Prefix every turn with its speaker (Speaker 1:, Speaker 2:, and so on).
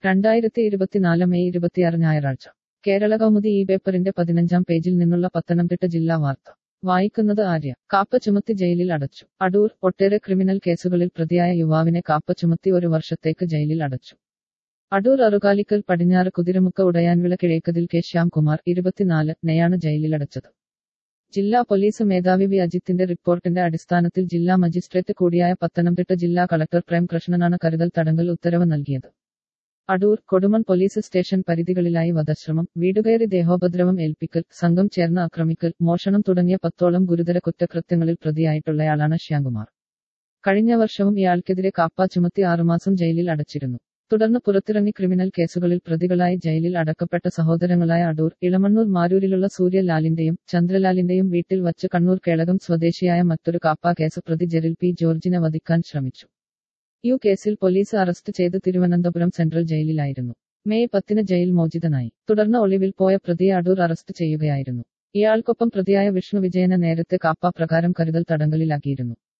Speaker 1: രണ്ടായിരത്തി ഇരുപത്തിനാല് മെയ് ഇരുപത്തിയാറ് ഞായറാഴ്ച കേരള കൗമുദി ഈ പേപ്പറിന്റെ പതിനഞ്ചാം പേജിൽ നിന്നുള്ള പത്തനംതിട്ട ജില്ലാ വാർത്ത വായിക്കുന്നത് ആര്യ കാപ്പ ചുമത്തി ജയിലിൽ അടച്ചു അടൂർ ഒട്ടേറെ ക്രിമിനൽ കേസുകളിൽ പ്രതിയായ യുവാവിനെ കാപ്പ ചുമത്തി ഒരു വർഷത്തേക്ക് ജയിലിൽ അടച്ചു അടൂർ അറുകാലിക്കൽ പടിഞ്ഞാറ് കുതിരമുക്ക ഉടയാൻവിള കിഴക്കതിൽ കെ ശ്യാംകുമാർ ഇരുപത്തിനാല് നെയാണ് ജയിലിലടച്ചത് ജില്ലാ പോലീസ് മേധാവി വി അജിത്തിന്റെ റിപ്പോർട്ടിന്റെ അടിസ്ഥാനത്തിൽ ജില്ലാ മജിസ്ട്രേറ്റ് കൂടിയായ പത്തനംതിട്ട ജില്ലാ കളക്ടർ പ്രേം കൃഷ്ണനാണ് കരുതൽ തടങ്കൽ ഉത്തരവ് നൽകിയത് അടൂർ കൊടുമൺ പോലീസ് സ്റ്റേഷൻ പരിധികളിലായി വധശ്രമം വീടുകയറി ദേഹോപദ്രവം ഏൽപ്പിക്കൽ സംഘം ചേർന്ന് ആക്രമിക്കൽ മോഷണം തുടങ്ങിയ പത്തോളം ഗുരുതര കുറ്റകൃത്യങ്ങളിൽ പ്രതിയായിട്ടുള്ളയാളാണ് ശ്യാംകുമാർ കഴിഞ്ഞ വർഷവും ഇയാൾക്കെതിരെ കാപ്പ ചുമത്തി ആറുമാസം ജയിലിൽ അടച്ചിരുന്നു തുടർന്ന് പുറത്തിറങ്ങി ക്രിമിനൽ കേസുകളിൽ പ്രതികളായി ജയിലിൽ അടക്കപ്പെട്ട സഹോദരങ്ങളായ അടൂർ ഇളമണ്ണൂർ മാരൂരിലുള്ള സൂര്യലാലിന്റെയും ചന്ദ്രലാലിന്റെയും വീട്ടിൽ വച്ച് കണ്ണൂർ കേളകം സ്വദേശിയായ മറ്റൊരു കാപ്പ കേസ് പ്രതി ജെറിൽ പി ജോർജിനെ വധിക്കാൻ ശ്രമിച്ചു യു കേസിൽ പോലീസ് അറസ്റ്റ് ചെയ്ത് തിരുവനന്തപുരം സെൻട്രൽ ജയിലിലായിരുന്നു മെയ് പത്തിന് ജയിൽ മോചിതനായി തുടർന്ന് ഒളിവിൽ പോയ പ്രതിയെ അടൂർ അറസ്റ്റ് ചെയ്യുകയായിരുന്നു ഇയാൾക്കൊപ്പം പ്രതിയായ വിഷ്ണു വിജയനെ നേരത്തെ കാപ്പ പ്രകാരം കരുതൽ തടങ്കലിലാക്കിയിരുന്നു